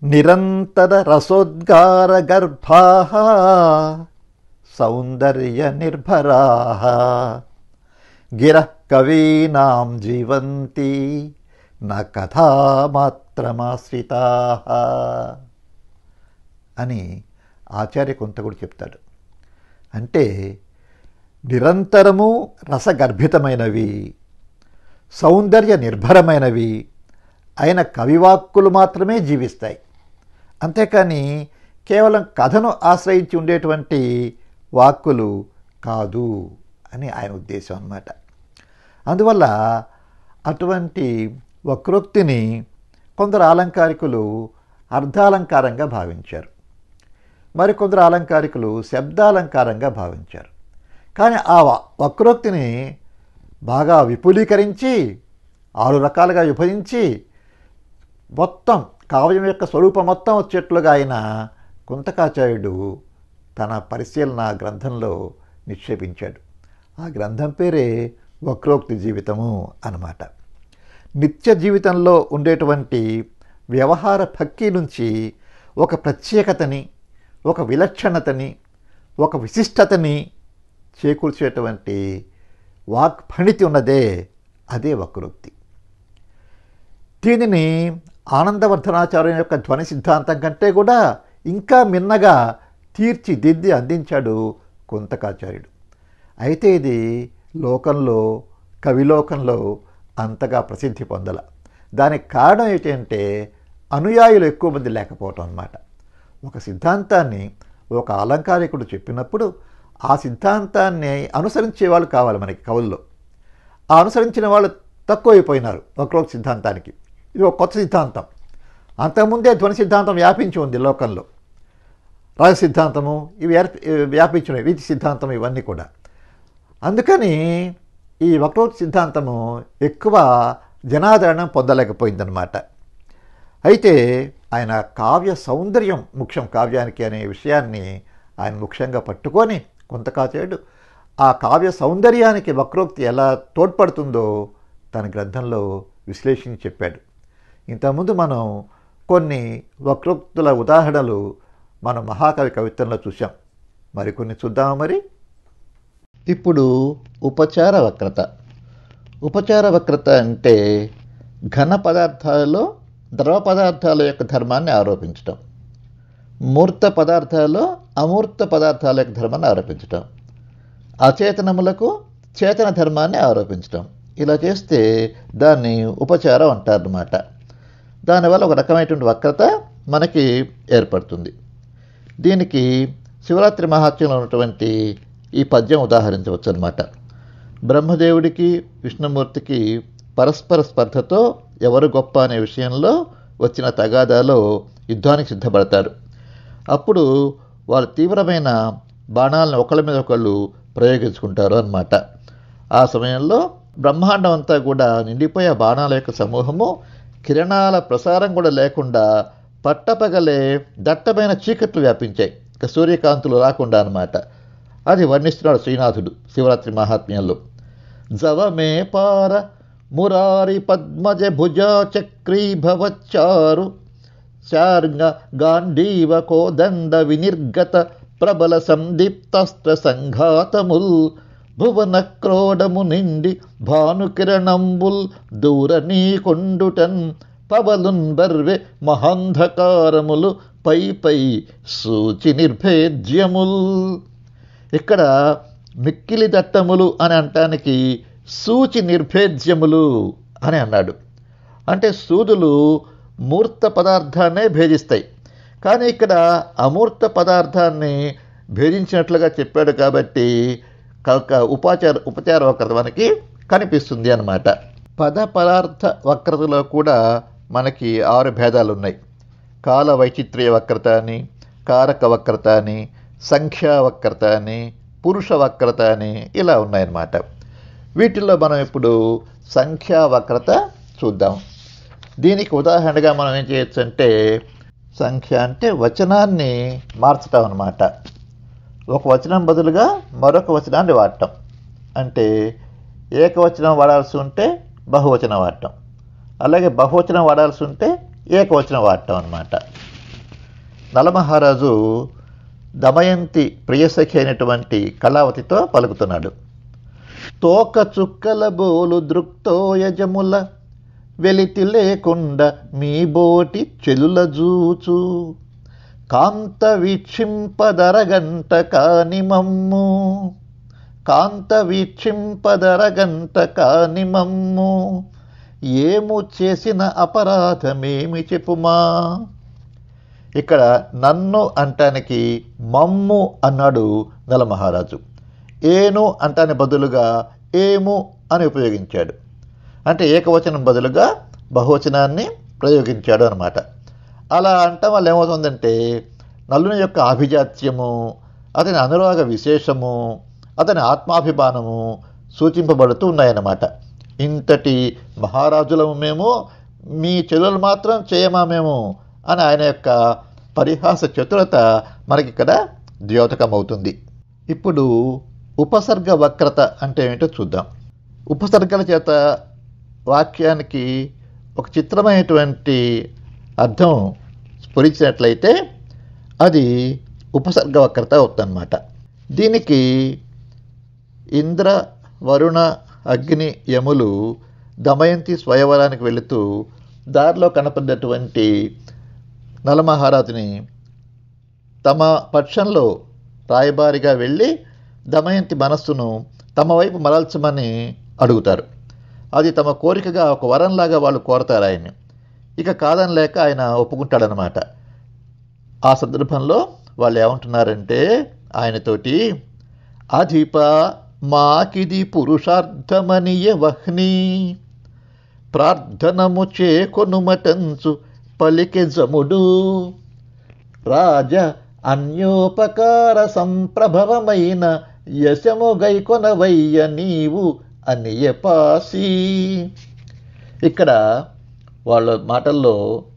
నిరంతర రసోద్గార గర్భా సౌందర్య నిర్భరా గిర కవీనాం జీవంతి నా కథామాత్రమాశ్రితా అని ఆచార్య కొంతకుడు చెప్తాడు అంటే నిరంతరము రసగర్భితమైనవి సౌందర్య నిర్భరమైనవి అయిన కవివాక్కులు మాత్రమే జీవిస్తాయి అంతేకాని కేవలం కథను ఆశ్రయించి ఉండేటువంటి వాక్కులు కాదు అని ఆయన ఉద్దేశం అన్నమాట అందువల్ల అటువంటి వక్రోక్తిని కొందరు అలంకారికులు అర్ధాలంకారంగా భావించారు మరికొందరు అలంకారికులు శబ్దాలంకారంగా భావించారు కానీ ఆ వ- వక్రోక్తిని బాగా విపులీకరించి ఆరు రకాలుగా విభజించి మొత్తం కావ్యం యొక్క స్వరూపం మొత్తం వచ్చేట్లుగా ఆయన కుంతకాచార్యుడు తన పరిశీలన గ్రంథంలో నిక్షేపించాడు ఆ గ్రంథం పేరే వక్రోక్తి జీవితము అన్నమాట నిత్య జీవితంలో ఉండేటువంటి వ్యవహార భక్తి నుంచి ఒక ప్రత్యేకతని ఒక విలక్షణతని ఒక విశిష్టతని చేకూర్చేటువంటి వాక్ఫణితి ఉన్నదే అదే వక్రోక్తి దీనిని ఆనందవర్ధనాచార్యం యొక్క ధ్వని సిద్ధాంతం కంటే కూడా ఇంకా మిన్నగా తీర్చిదిద్ది అందించాడు కుంతకాచార్యుడు అయితే ఇది లోకంలో కవిలోకంలో అంతగా ప్రసిద్ధి పొందల దానికి కారణం ఏంటంటే అనుయాయులు ఎక్కువ మంది లేకపోవటం అన్నమాట ఒక సిద్ధాంతాన్ని ఒక అలంకారికుడు చెప్పినప్పుడు ఆ సిద్ధాంతాన్ని అనుసరించే వాళ్ళు కావాలి మనకి కవుల్లో ఆ అనుసరించిన వాళ్ళు తక్కువైపోయినారు వక్రోక్తి సిద్ధాంతానికి ఇది ఒక కొత్త సిద్ధాంతం అంతకుముందే ధ్వని సిద్ధాంతం వ్యాపించి ఉంది లోకంలో రాజ సిద్ధాంతము ఇవి ఏర్ప- వ్యాపించినవి వీటి సిద్ధాంతం ఇవన్నీ కూడా అందుకని ఈ వక్రోక్తి సిద్ధాంతము ఎక్కువ జనాదరణ పొందలేకపోయిందనమాట అయితే ఆయన కావ్య సౌందర్యం ముఖ్యం కావ్యానికి అనే విషయాన్ని ఆయన ముఖ్యంగా పట్టుకొని కొంతకాచేడు ఆ కావ్య సౌందర్యానికి వక్రోక్తి ఎలా తోడ్పడుతుందో తన గ్రంథంలో విశ్లేషించి చెప్పాడు ఇంతకుముందు మనం కొన్ని వక్రోక్తుల ఉదాహరణలు మనం మహాకవి కవిత్వంలో చూసాం మరికొన్ని చూద్దామా మరి ఇప్పుడు ఉపచార వక్రత ఉపచార వక్రత అంటే ఘన పదార్థాలలో ద్రవ పదార్థాల యొక్క ధర్మాన్ని ఆరోపించటం మూర్త పదార్థాల్లో అమూర్త పదార్థాల యొక్క ధర్మాన్ని ఆరోపించటం అచేతనములకు చేతన ధర్మాన్ని ఆరోపించటం ఇలా చేస్తే దాన్ని ఉపచారం అంటారన్నమాట దానివల్ల ఒక రకమైనటువంటి వక్రత మనకి ఏర్పడుతుంది దీనికి శివరాత్రి మహాత్మ్యంలో ఉన్నటువంటి ఈ పద్యం ఉదాహరించవచ్చు అనమాట బ్రహ్మదేవుడికి విష్ణుమూర్తికి పరస్పర స్పర్ధతో ఎవరు గొప్ప అనే విషయంలో వచ్చిన తగాదాలో యుద్ధానికి సిద్ధపడతారు అప్పుడు వారు తీవ్రమైన బాణాలను ఒకళ్ళ మీద ఒకళ్ళు ప్రయోగించుకుంటారు అన్నమాట ఆ సమయంలో బ్రహ్మాండం అంతా కూడా నిండిపోయే బాణాల యొక్క సమూహము కిరణాల ప్రసారం కూడా లేకుండా పట్టపగలే దట్టమైన చీకట్లు వ్యాపించాయి ఇక సూర్యకాంతులు రాకుండా అన్నమాట అది వర్ణిస్తున్నాడు శ్రీనాథుడు శివరాత్రి మహాత్మ్యంలో జవమే పార మురారి పద్మజ భుజ చక్రీభవచ్చారు శార్ంగ గాంధీవ కోదండ వినిర్గత ప్రబల సందీప్తస్త్ర సంఘాతముల్ భువన క్రోడము నిండి భానుకిరణంబుల్ దూర నీ కొండుటన్ పవలున్ బర్వె మహాంధకారములు పై పై సూచి నిర్భేద్యముల్ ఇక్కడ మిక్కిలి దట్టములు అని అంటానికి సూచి నిర్భేద్యములు అని అన్నాడు అంటే సూదులు మూర్త పదార్థాన్నే భేదిస్తాయి కానీ ఇక్కడ అమూర్త పదార్థాన్ని భేదించినట్లుగా చెప్పాడు కాబట్టి కనుక ఉపాచార ఉపచార వక్రత మనకి కనిపిస్తుంది అన్నమాట పద పదార్థ వక్రతలో కూడా మనకి ఆరు భేదాలు ఉన్నాయి కాల వైచిత్ర్య వక్రత అని కారక వక్రత అని సంఖ్యా వక్రత అని పురుష వక్రత అని ఇలా ఉన్నాయన్నమాట వీటిల్లో మనం ఇప్పుడు సంఖ్యా వక్రత చూద్దాం దీనికి ఉదాహరణగా మనం ఏం చేయొచ్చు అంటే సంఖ్య అంటే వచనాన్ని మార్చటం అన్నమాట ఒక వచనం బదులుగా మరొక వచనాన్ని వాడటం అంటే ఏకవచనం వాడాల్సి ఉంటే బహువచనం వాడటం అలాగే బహువచనం వాడాల్సి ఉంటే ఏకవచనం వాడటం అన్నమాట నలమహారాజు దమయంతి ప్రియసఖి అయినటువంటి కళావతితో పలుకుతున్నాడు తోక చుక్కల బోలు దృక్తోయజముల వెలితి లేకుండా మీ బోటి చెలుల జూచు కాంత వీక్షింపదరగంట కాని మమ్ము కాంత వీక్షింపదరగంట కాని మమ్ము ఏము చేసిన అపరాధమేమి చెప్పుమా ఇక్కడ నన్ను అంటానికి మమ్ము అన్నాడు నలమహారాజు ఏను అంటాని బదులుగా ఏము అని ఉపయోగించాడు అంటే ఏకవచనం బదులుగా బహువచనాన్ని ప్రయోగించాడు అనమాట అలా అంటం వల్ల ఏమవుతుందంటే నలుని యొక్క ఆభిజాత్యము అతని అనురాగ విశేషము అతని ఆత్మాభిమానము సూచింపబడుతూ ఉన్నాయన్నమాట ఇంతటి మహారాజులము మేము మీ చెల్లెలు మాత్రం చేయమా మేము అని ఆయన యొక్క పరిహాస చతురత మనకిక్కడ ద్యోతకమవుతుంది ఇప్పుడు ఉపసర్గ వక్రత అంటే ఏమిటో చూద్దాం ఉపసర్గల చేత వాక్యానికి ఒక చిత్రమైనటువంటి అర్థం స్ఫురించినట్లయితే అది ఉపసర్గ వక్రత అవుతుందన్నమాట దీనికి ఇంద్ర వరుణ అగ్ని యములు దమయంతి స్వయవరానికి వెళుతూ దారిలో కనపడినటువంటి నలమహారాజుని తమ పక్షంలో రాయబారిగా వెళ్ళి దమయంతి మనస్సును తమ వైపు మరల్చమని అడుగుతారు అది తమ కోరికగా ఒక వరంలాగా వాళ్ళు కోరతారు ఆయన్ని ఇక కాదనలేక ఆయన ఒప్పుకుంటాడనమాట ఆ సందర్భంలో వాళ్ళు ఏమంటున్నారంటే ఆయనతోటి అధిప మాకిది పురుషార్థమనియ వహ్ని ప్రార్థనము చేకొనుమటంచు పలికె జముడు రాజ అన్యోపకార సంప్రభవమైన యశము గైకొనవయ్య నీవు అనియపాసి ఇక్కడ వాళ్ళ మాటల్లో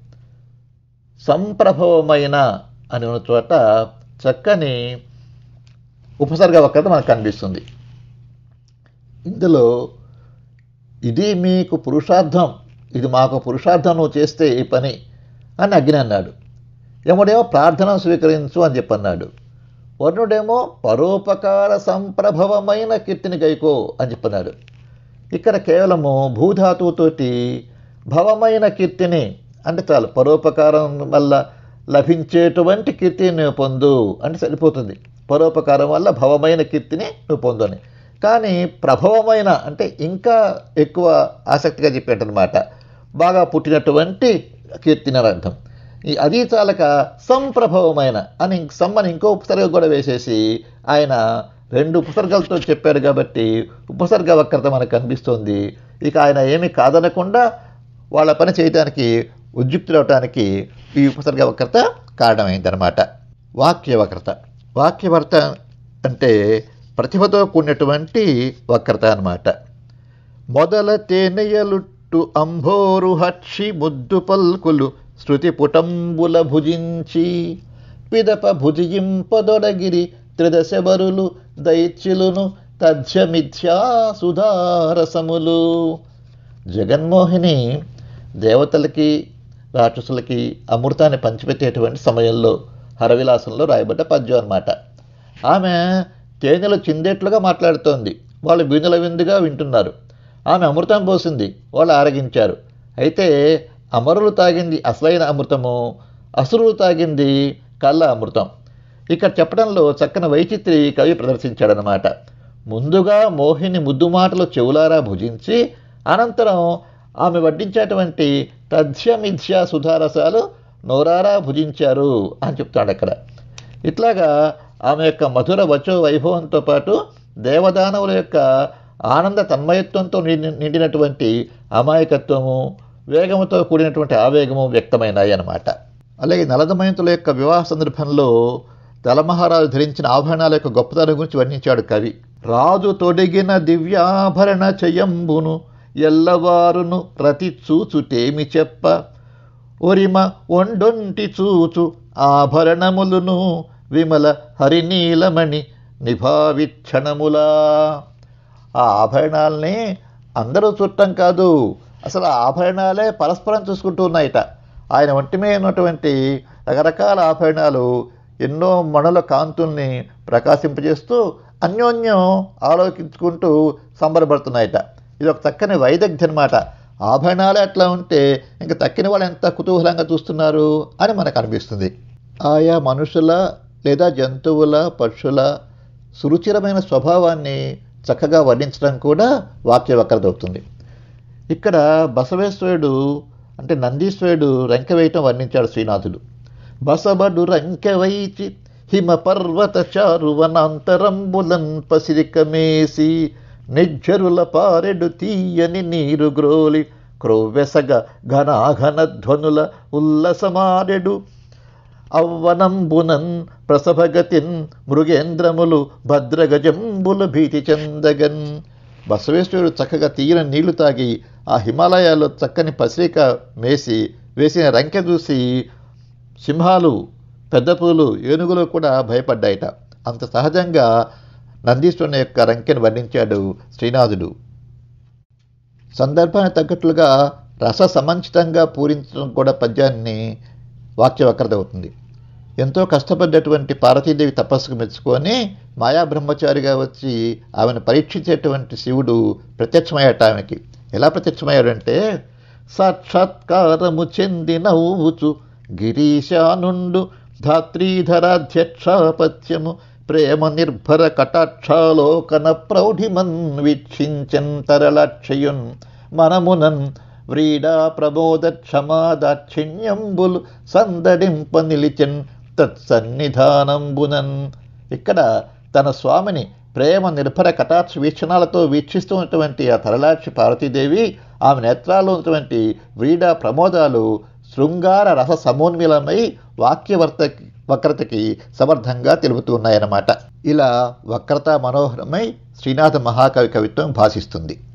సంప్రభవమైన అని ఉన్న చోట చక్కని ఉపసర్గ వక్రత మనకు కనిపిస్తుంది ఇందులో ఇది మీకు పురుషార్థం ఇది మాకు పురుషార్థం నువ్వు చేస్తే ఈ పని అని అగ్ని అన్నాడు యముడేమో ప్రార్థన స్వీకరించు అని చెప్పన్నాడు వరుణుడేమో పరోపకార సంప్రభవమైన కీర్తిని గైకో అని చెప్పన్నాడు ఇక్కడ కేవలము భూధాతువుతోటి భవమైన కీర్తిని అంటే చాలు పరోపకారం వల్ల లభించేటువంటి కీర్తిని నువ్వు పొందు అంటే సరిపోతుంది పరోపకారం వల్ల భవమైన కీర్తిని నువ్వు పొందు అని కానీ ప్రభవమైన అంటే ఇంకా ఎక్కువ ఆసక్తిగా చెప్పేటనమాట బాగా పుట్టినటువంటి కీర్తిని అని అర్థం ఈ అది చాలక సంప్రభవమైన అని సమ్మని ఇంకో ఉపసర్గ కూడా వేసేసి ఆయన రెండు ఉపసర్గలతో చెప్పాడు కాబట్టి ఉపసర్గ వక్రత మనకు కనిపిస్తుంది ఇక ఆయన ఏమీ కాదనకుండా వాళ్ళ పని చేయడానికి ఉద్యుక్తులవటానికి ఈ ఉపసర్గ వక్రత కారణమైందనమాట వాక్య వక్రత వాక్యవర్త అంటే ప్రతిభతో కూడినటువంటి వక్రత అన్నమాట మొదల తేనెయలుట్టు అంభోరు హక్షి ముద్దు పల్కులు శృతి పుటంబుల భుజించి పిదప భుజింపదొడగిరి త్రిదశబరులు దైత్యులును తథ్యమిథ్యా సుధారసములు జగన్మోహిని దేవతలకి రాక్షసులకి అమృతాన్ని పంచిపెట్టేటువంటి సమయంలో హరవిలాసంలో రాయబడ్డ పద్యం అన్నమాట ఆమె తేనెలు చిందేట్లుగా మాట్లాడుతోంది వాళ్ళు వినుల విందుగా వింటున్నారు ఆమె అమృతం పోసింది వాళ్ళు ఆరగించారు అయితే అమరులు తాగింది అసలైన అమృతము అసురులు తాగింది కళ్ళ అమృతం ఇక్కడ చెప్పడంలో చక్కని వైచిత్రి కవి ప్రదర్శించాడనమాట ముందుగా మోహిని ముద్దు మాటలు చెవులారా భుజించి అనంతరం ఆమె వడ్డించేటువంటి తథ్యమిథ్య సుధారసాలు నోరారా భుజించారు అని చెప్తాడు అక్కడ ఇట్లాగా ఆమె యొక్క మధుర వచో వైభవంతో పాటు దేవదానవుల యొక్క ఆనంద తన్మయత్వంతో నిండి- నిండినటువంటి అమాయకత్వము వేగముతో కూడినటువంటి ఆవేగము వ్యక్తమైనాయి అన్నమాట అలాగే నలదమయంతుల యొక్క వివాహ సందర్భంలో దళమహారాజు ధరించిన ఆభరణాల యొక్క గొప్పతనం గురించి వర్ణించాడు కవి రాజు తొడిగిన దివ్యాభరణ చయంబును ఎల్లవారును ప్రతి చూచుటేమి చెప్ప ఒరిమ ఒండొంటి చూచు ఆభరణములును విమల హరినీలమణి నిభావిక్షణములా ఆ ఆభరణాలని అందరూ చుట్టం కాదు అసలు ఆ ఆభరణాలే పరస్పరం చూసుకుంటూ ఉన్నాయిట ఆయన ఒంటి మీద ఉన్నటువంటి రకరకాల ఆభరణాలు ఎన్నో మణుల కాంతుల్ని ప్రకాశింపజేస్తూ అన్యోన్యం ఆలోచించుకుంటూ సంబరపడుతున్నాయట ఇది ఒక చక్కని వైదగ్ధ్య అనమాట ఆభరణాలే అట్లా ఉంటే ఇంకా తక్కిన వాళ్ళు ఎంత కుతూహలంగా చూస్తున్నారు అని మనకు అనిపిస్తుంది ఆయా మనుషుల లేదా జంతువుల పక్షుల సురుచిరమైన స్వభావాన్ని చక్కగా వర్ణించడం కూడా వాక్య వక్రదవుతుంది ఇక్కడ బసవేశ్వరుడు అంటే నందీశ్వరుడు రంకె వేయటం వర్ణించాడు శ్రీనాథుడు బసబడు రంకె వైచి హిమ పర్వత చారువనాంతరంబులన్ పసిరికమేసి నిజ్జరుల పారెడు తీయని నీరు గ్రోలి క్రొవ్వెసగ ఘనాఘన ధ్వనుల ఉల్లసమారెడు అవ్వనంబునన్ ప్రసభగతిన్ మృగేంద్రములు భద్రగజంబుల భీతి చెందగన్ బసవేశ్వరుడు చక్కగా తీయని నీళ్లు తాగి ఆ హిమాలయాల్లో చక్కని పసిరిక మేసి వేసిన రంకె చూసి సింహాలు పెద్ద పూలు ఏనుగులు కూడా భయపడ్డాయట అంత సహజంగా నందీశ్వరుని యొక్క రంకెను వర్ణించాడు శ్రీనాథుడు సందర్భానికి తగ్గట్లుగా రస సమంచితంగా పూరించడం కూడా పద్యాన్ని వాక్య వక్రత అవుతుంది ఎంతో కష్టపడ్డటువంటి పార్వతీదేవి తపస్సుకు మెచ్చుకొని మాయా బ్రహ్మచారిగా వచ్చి ఆమెను పరీక్షించేటువంటి శివుడు ప్రత్యక్షమయ్యాట ఆమెకి ఎలా ప్రత్యక్షమయ్యాడంటే సాక్షాత్కారము చెంది నవ్వుచు గిరీశానుండు ధాత్రీధరాధ్యక్షాపత్యము ప్రేమ నిర్భర కటాక్షాలోకన ప్రౌఢిమన్ వీక్షించన్ తరలక్షయున్ మనమునన్ వ్రీడా ప్రబోధ క్షమాదాక్షిణ్యంబులు సందడింప నిలిచెన్ తత్సన్నిధానంబునన్ ఇక్కడ తన స్వామిని ప్రేమ నిర్భర కటాక్ష వీక్షణాలతో వీక్షిస్తున్నటువంటి ఆ తరలాక్షి పార్వతీదేవి ఆమె నేత్రాల్లో ఉన్నటువంటి వ్రీడా ప్రమోదాలు శృంగార రస సమోన్మిలమై వాక్యవర్త వక్రతకి సమర్థంగా తెలుపుతూ ఉన్నాయన్నమాట ఇలా వక్రత మనోహరమై శ్రీనాథ మహాకవి కవిత్వం భాషిస్తుంది